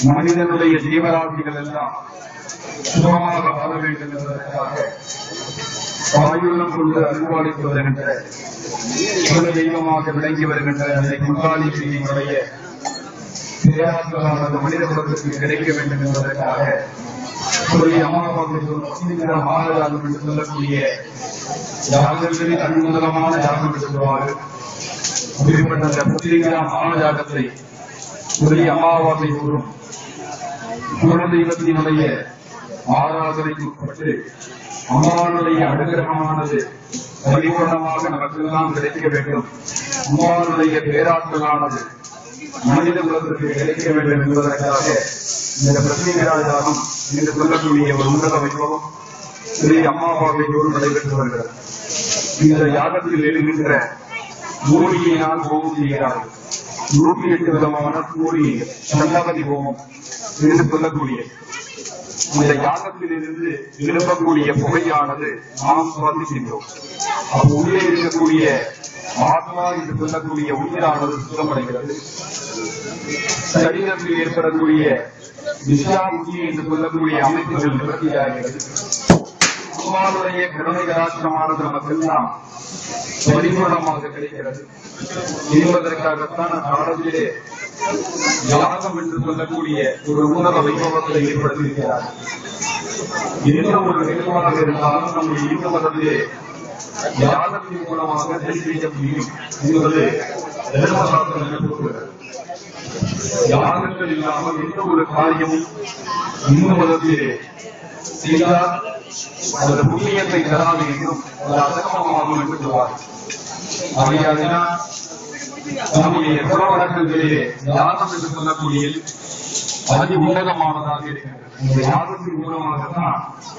மனிதனுடைய ஜீவராசிகள் எல்லாம் சுகமாக வாழ வேண்டும் என்பதற்காக வாயுள்ளம் கொண்டு அருள்வாளித்து வருகின்ற குல தெய்வமாக விளங்கி வருகின்ற அந்த குங்காளி ஸ்ரீயினுடைய பேராற்றலானது மனித குலத்திற்கு கிடைக்க வேண்டும் என்பதற்காக சொல்லி அம்மாவாக மகாராஜாகம் என்று சொல்லக்கூடிய யாகங்களில் அன்முதலமான யாகம் என்று சொல்வார்கள் அப்படிப்பட்ட அந்த புத்திரிகா மகாஜாகத்தை சொல்லி அமாவாசை கூறும் குலதெய்வத்தினுடைய ஆராதனைக்கு உட்பட்டு அம்மாவுடைய அனுகிரகமானது பரிபூர்ணமாக நமக்கெல்லாம் கிடைக்க வேண்டும் அம்மாவுடைய பேராற்றலானது மனித குலத்திற்கு கிடைக்க வேண்டும் என்பதற்காக இந்த பிரத்யேகராஜாகம் என்று சொல்லக்கூடிய ஒரு உன்னத வைபவம் ஸ்ரீ அம்மாவாசையோடு நடைபெற்று வருகிறது இந்த யாகத்தில் எழுகின்ற மூலிகையினால் ஹோமம் செய்கிறார்கள் நூற்றி எட்டு விதமான மூலிகைகள் சண்டாபதி ஹோமம் என்று சொல்லக்கூடிய இந்த யாகத்தில் இருந்து எழுப்பக்கூடிய புகையானது நாம் சுவாசிக்கின்றோம் அப்ப உள்ளே இருக்கக்கூடிய ஆத்மா என்று சொல்லக்கூடிய உயிரானது சுத்தமடைகிறது சரீரத்தில் ஏற்படக்கூடிய விஷாமுகி என்று சொல்லக்கூடிய அமைப்புகள் நிவர்த்தியாகிறது அம்மாவுடைய கருணை கலாச்சாரமானது நமக்கெல்லாம் பரிபூர்ணமாக கிடைக்கிறது என்பதற்காகத்தான் அக்காலத்திலே யாகம் என்று சொல்லக்கூடிய ஒரு உன்னத வைபவத்தை ஏற்படுத்தியிருக்கிறார் எந்த ஒரு நிகழ்வாக இருந்தாலும் நம்முடைய இந்து மதத்திலே யாகத்தின் மூலமாக சரி செய்ய முடியும் என்பது தர்மசாஸ்திரம் கூறுகிறது யாகங்கள் இல்லாமல் எந்த ஒரு காரியமும் இந்து மதத்திலே செய்தால் அந்த புண்ணியத்தை தராது என்றும் அது அதர்மமாகும் என்று சொல்வார் ஆகையால்தான் நம்முடைய புற வழக்கங்களிலே யாகம் என்று சொல்லக்கூடிய அதி உன்னதமானதாக இருக்கிறது இந்த யாகத்தின் மூலமாகத்தான்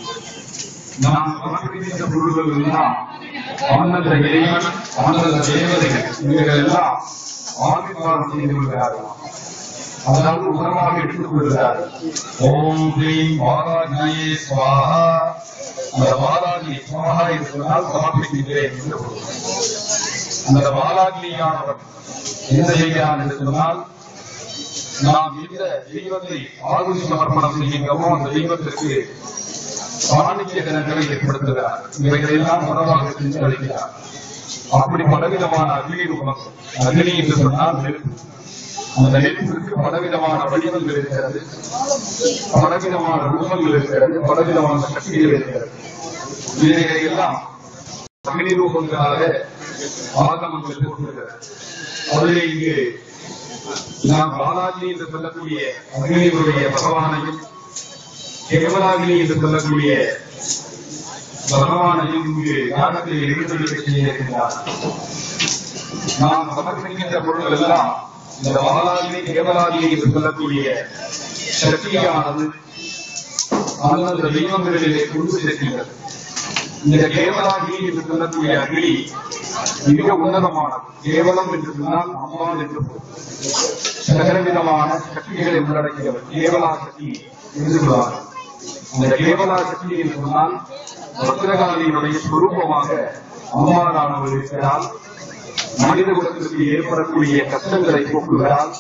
நாம் சமர்ப்பித்த பொருள்கள் எல்லாம் அந்தந்த இறைவன் அந்தந்த தேவதைகள் இவர்கள் எல்லாம் ஆவிர்வாதம் செய்து கொள்கிறார்கள் அதாவது உணவாக எடுத்துக் கொள்கிறார்கள் ஓம் ஸ்ரீம் வாராகியே ஸ்வாஹா அந்த வாராகி ஸ்வாஹா என்று சொன்னால் சமர்ப்பிக்கின்றேன் என்று பொருள். அந்த வாராகியானவர் என்ன செய்கிறான் என்று சொன்னால் நாம் எந்த தெய்வத்தை ஆகுதி சமர்ப்பணம் செய்கின்றோமோ அந்த தெய்வத்திற்கு சாணிக்கிய தினங்களை ஏற்படுத்துகிறார் இவைகளை எல்லாம் உணவாக செஞ்சு அளிக்கிறார் அப்படி பலவிதமான அக்னி ரூபம் அக்னி என்று சொன்னால் நெருப்பு அந்த நெருப்பிற்கு பலவிதமான வடிவங்கள் இருக்கிறது பலவிதமான ரூபங்கள் இருக்கிறது பலவிதமான சக்திகள் இருக்கிறது இவைகளை எல்லாம் அக்னி ரூபங்களாக ஆகமங்கள் போட்டுகிறது அதிலே இங்கு நாம் பாலாஜி என்று சொல்லக்கூடிய அக்னியுடைய பகவானையும் கேவலாகினி என்று சொல்லக்கூடிய பகவானையும் இங்கு யாகத்தில் எழுந்தொழிக்க செய்திருக்கிறார் நாம் சமர்ப்பிக்கின்ற பொருள்கள் எல்லாம் இந்த பாலாகினி கேவலாகினி என்று சொல்லக்கூடிய சக்தியானது அந்தந்த தெய்வங்களிலே கொண்டு சேர்க்கின்றது இந்த கேவலாகினி என்று சொல்லக்கூடிய அக்னி மிக உன்னதமானது கேவலம் என்று சொன்னால் அம்மாள் என்று பொருள். சகலவிதமான சக்திகளை உள்ளடக்கியவர் கேவலா சக்தி என்று சொல்வார்கள் அந்த கேவலா சக்தி என்று சொன்னால் பத்திரகாளியினுடைய சுரூபமாக அம்மாளானவர் இருக்கிறால் மனித குலத்திற்கு ஏற்படக்கூடிய கஷ்டங்களை போக்குகிறால்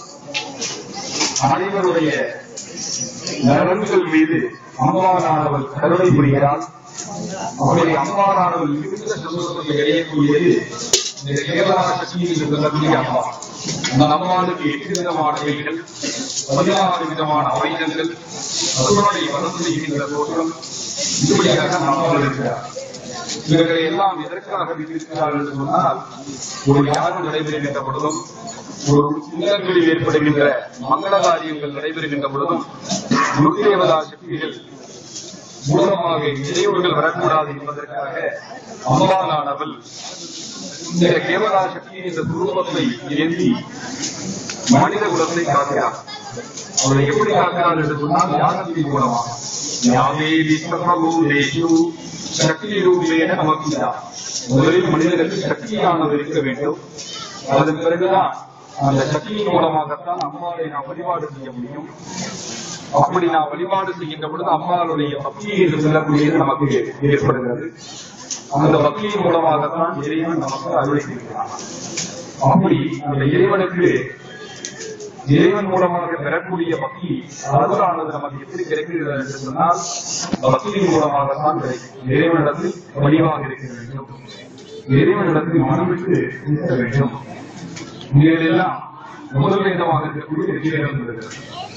அனைவருடைய நலன்கள் மீது அம்மாளானவள் கருணை புரிகிறாள் அப்படி அம்மாளானவள் மிகுந்த சந்தோஷத்தை அடையக்கூடியது இந்த கேவலா சக்தி என்று சொல்லக்கூடிய அம்மா அந்த அம்மாவுக்கு எட்டு விதமான வைகள் பதினாறு விதமான வைகங்கள் அசுரனை வளம் செய்கின்ற தோற்றம் இப்படியாக நம்மால் இருக்கிறார் இவர்களை எல்லாம் எதற்காக விதிக்கிறார்கள் என்று சொன்னால் ஒரு யாகம் நடைபெறுகின்ற பொழுதும் ஒரு இல்லங்களில் ஏற்படுகின்ற மங்கள காரியங்கள் நடைபெறுகின்ற பொழுதும் முருகேவதா சக்திகள் மூலமாக இடையூறுகள் வரக்கூடாது என்பதற்காக அம்பாலானவள் இந்த கேவலா சக்தி என்ற துருவத்தை ஏந்தி மனித குலத்தை காக்கிறார் அவரை எப்படி காக்கிறார் என்று சொன்னால் யாகத்தின் மூலமாக யாதேவி சர்வபூதேஷு சக்தி ரூபேன நமக்கு முதலில் மனிதனுக்கு சக்தியானது இருக்க வேண்டும் அதன் பிறகுதான் அந்த சக்தியின் மூலமாகத்தான் அம்மாவை நாம் வழிபாடு செய்ய முடியும் அப்படி நாம் வழிபாடு செய்கின்ற பொழுது அம்மாளுடைய பக்தி என்று சொல்லக்கூடியது நமக்கு ஏற்படுகிறது அந்த பக்தியின் மூலமாகத்தான் இறைவன் நமக்கு அருளை செய்கிறான் அப்படி அந்த இறைவனுக்கு இறைவன் மூலமாக பெறக்கூடிய பக்தி அருளானது நமக்கு எப்படி கிடைக்கிறது என்று சொன்னால் பக்தியின் மூலமாகத்தான் கிடைக்கும் இறைவனிடத்தில் வடிவாக இருக்க வேண்டும் இறைவனிடத்தில் மனம் விட்டு இருக்க வேண்டும் இவைகளெல்லாம் முதல் வேதமாக இருக்கக்கூடிய ரிஷிவேதம் இருக்கிறது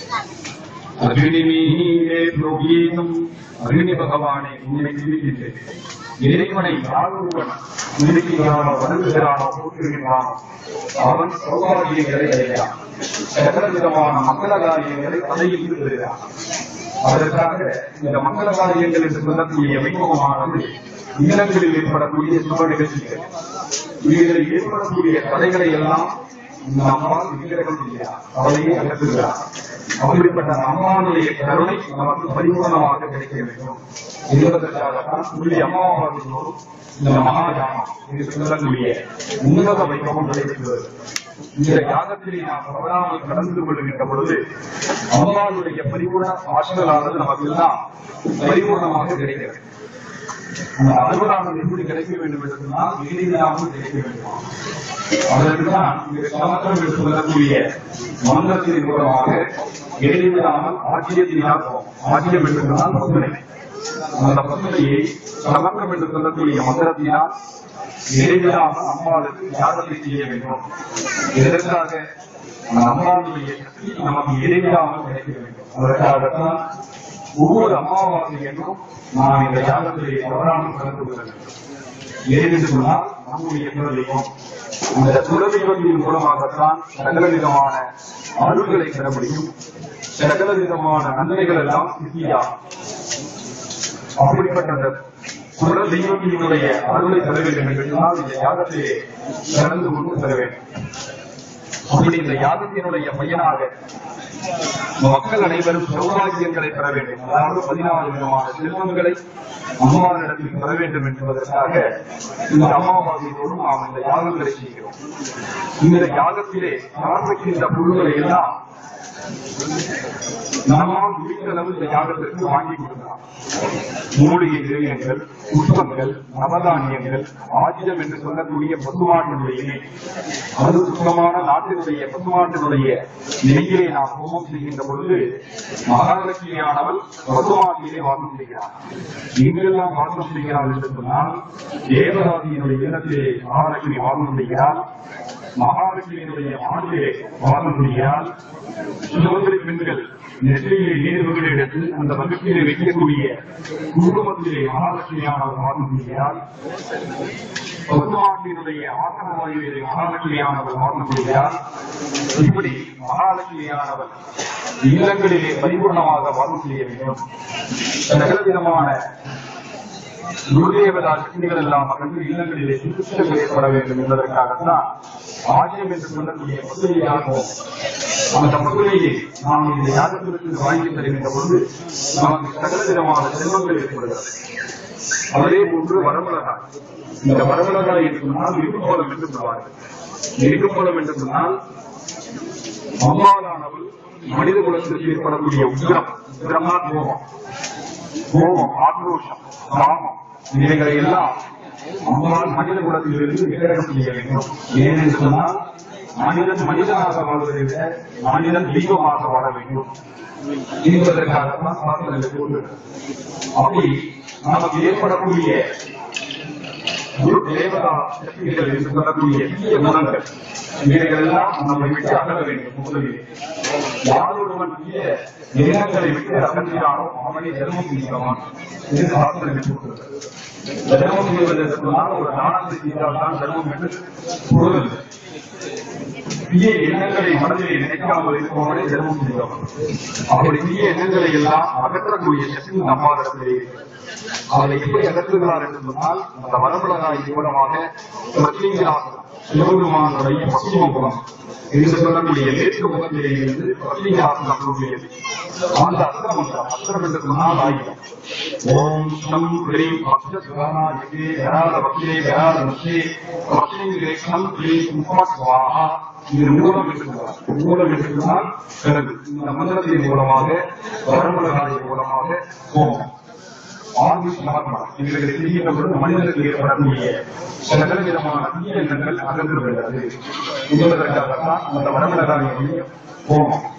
அக்னிமீனே புரோகீதம் அக்னி பகவானை உன்னை சிந்திக்கின்றேன் இறைவனை யார் ஒருவன் சிந்திக்கிறானோ வணங்குகிறானோ போற்றுகின்றானோ அவன் சௌபாகியங்களை அடைகிறான் சகல விதமான மங்கள காரியங்களை தடையிட்டு வருகிறான் அதற்காக இந்த மங்கள காரியங்கள் என்று சொல்லக்கூடிய வைபவமானது இல்லங்களில் ஏற்படக்கூடிய சுப நிகழ்ச்சிகள் இவைகளில் ஏற்படக்கூடிய தடைகளை எல்லாம் இந்த அம்மாள் விக்கிரகம் செய்கிறார் அவளையே அகற்றுகிறார் அப்படிப்பட்ட அந்த அம்மாவுடைய கருணை நமக்கு பரிபூர்ணமாக கிடைக்க வேண்டும் என்பதற்காகத்தான் சொல்லி அம்மாவாதியோரும் இந்த மகாஜாமம் என்று சொல்லக்கூடிய உன்னத வைபவம் நடைபெறுகிறது இந்த யாகத்திலே நாம் தவறாமல் கடந்து கொள்கின்ற பொழுது அம்மாவுடைய பரிபூர்ண ஆற்றலானது நமக்கு எல்லாம் பரிபூர்ணமாக கிடைக்கிறது அந்த அறுபதானது எப்படி கிடைக்க வேண்டும் என்று சொன்னால் எளிதிலாமல் கிடைக்க வேண்டும் அதற்குதான் இந்த சமத்துவம் என்று சொல்லக்கூடிய மந்திரத்தின் மூலமாக எளிதிலாமல் ஆட்சியத்தினால் ஆட்சியம் என்று சொன்னால் பசுமை அந்த பசுமையை சமக்கம் என்று சொல்லக்கூடிய மந்திரத்தினால் எளிதிலாமல் அம்மாளுக்கு யாகத்தை செய்ய வேண்டும் எதற்காக அந்த அம்மாவுடைய சக்தி நமக்கு எளிதிலாமல் கிடைக்க வேண்டும் அதற்காகத்தான் ஒவ்வொரு அமாவாசை என்றும் நாம் இந்த யாகத்திலே தவறாமல் கலந்து கொள்ள வேண்டும் ஏனென்று சொன்னால் நம்முடைய குலதெய்வம் அந்த குலதெய்வத்தின் மூலமாகத்தான் சகல விதமான அருள்களை பெற முடியும் சகல விதமான நன்மைகள் எல்லாம் சித்தியாகும் அப்படிப்பட்ட அந்த குல தெய்வத்தினுடைய அருளை பெற வேண்டும் என்று சொன்னால் இந்த யாகத்திலே கலந்து கொண்டு பெற வேண்டும் அப்படி இந்த யாகத்தினுடைய பயனாக மக்கள் அனைவரும் சௌபாகியங்களை பெற வேண்டும் அதாவது பதினாறு விதமான செல்வங்களை அம்மாவிடத்தில் பெற வேண்டும் என்பதற்காக இந்த அமாவாசையோடும் நாம் இந்த யாகங்களை செய்கிறோம் இந்த யாகத்திலே சமர்ப்பிக்கின்ற பொருள்களை எல்லாம் நம்மால் முடிந்த அளவு இந்த யாகத்திற்கு வாங்கி கொடுக்கலாம் மூலிகை திரவியங்கள் புஷ்பங்கள் நவதானியங்கள் ஆயுதம் என்று சொல்லக்கூடிய பசுமாட்டினுடைய நெய் அது சுத்தமான நாட்டினுடைய பசுமாட்டினுடைய நெய்யிலே நாம் ஹோமம் செய்கின்ற பொழுது மகாலட்சுமியானவள் பசுமாட்டிலே வாசம் செய்கிறார் எங்கெல்லாம் வாசம் செய்கிறார் என்று சொன்னால் தேவராதியினுடைய இல்லத்திலே மகாலட்சுமி வாசம் செய்கிறார் மகாலட்சுமியினுடைய ஆண்டிலே வாசம் செய்கிறார் சுதந்திர பெண்கள் நெற்றியிலே நேர்வுகளை எடுத்து அந்த வகுப்பிலே வைக்கக்கூடிய குடும்பத்திலே மகாலட்சுமியானவர் வாசம் செய்கிறார் பசுமாட்டினுடைய ஆசன வாயுவிலே மகாலட்சுமியானவர் வாசம் செய்கிறார் இப்படி மகாலட்சுமியானவர் இல்லங்களிலே பரிபூர்ணமாக வாசம் செய்ய வேண்டும் சகல விதமான குருதேவதா சக்திகள் எல்லாம் அகன்று இல்லங்களிலே சுற்றுச்சூழல் ஏற்பட வேண்டும் என்பதற்காகத்தான் ஆஜயம் என்று சொல்லக்கூடிய பசுமையாகவும் அந்த பசுமையை நாம் இந்த யாகத்திற்கு வாங்கி தருகின்ற பொழுது நமக்கு சகல விதமான செல்வங்கள் ஏற்படுகிறது அதே போன்று வரமிளகாய் இந்த வரமிளகாய் என்று சொன்னால் இருக்கும்போலம் என்று சொல்வார்கள் இருக்கும்போலம் என்று சொன்னால் அம்மாவானவள் மனித குலத்திற்கு ஏற்படக்கூடிய உக்கிரம் உக்கிரமா கோபம் கோபம் ஆக்ரோஷம் காமம் இவைகளை எல்லாம் அம்மாள் மனித குலத்திலிருந்து விக்கிரகம் செய்ய வேண்டும் ஏனென்று சொன்னால் மனிதன் மனிதனாக வாழ்வதை விட மனிதன் தெய்வமாக வாழ வேண்டும் என்பதற்காகத்தான் சாஸ்திரங்களை கொண்டு அப்படி நமக்கு ஏற்படக்கூடிய குரு தேவதா சக்திகள் என்று சொல்லக்கூடிய தீய குணங்கள் இவைகள் எல்லாம் நம்மை விட்டு அகல வேண்டும் முதலில் யார் ஒருவன் தீய எண்ணங்களை விட்டு அகன்றானோ அவனை தர்மம் செய்கிறவன் என்று சாஸ்திரங்கள் சொல்கிறது தர்மம் செய்வது என்று சொன்னால் ஒரு தானத்தை செய்தால் தான் தர்மம் என்று பொருள் தீய எண்ணங்களை மனதிலே நினைக்காமல் இருப்பவனை தர்மம் செய்கிறவன் அப்படி தீய எண்ணங்களை எல்லாம் அகற்றக்கூடிய சக்தி நம்மாரிடத்திலே இருக்கிறது அதை எப்படி அகற்றுகிறார் என்று சொன்னால் அந்த வரமிளகாய் மூலமாக பிரத்யேகராசனம் சிவபெருமானுடைய பশ্চিம முகம் என்று சொல்லக்கூடிய மேற்கு முகத்திலே இருந்து பிரத்யேகராசனம் கூடியது அந்த அஸ்திர மந்திரம் அஸ்திரம் என்று சொன்னால் ஆயுதம் ஓம் சம் ஹ்ரீம் பக்த சுகானாஜிகே கராத பக்திரே கராத முஸ்லே பக்திரே சம் ஹ்ரீம் உப்ப ஸ்வாஹா இது மூலம் என்று சொல்றார் மூலம் என்று சொன்னால் பிறகு இந்த மந்திரத்தின் மூலமாக வரமிளகாய் மூலமாக ஹோமம் ஆயுஷ் சமர்ப்பணம் இவர்களை செய்கின்ற பொழுது மனிதனுக்கு ஏற்படக்கூடிய சகல விதமான தீய எண்ணங்கள் அகன்று விடுகிறது என்பதற்காகத்தான் அந்த வரமிளகாயை போனோம்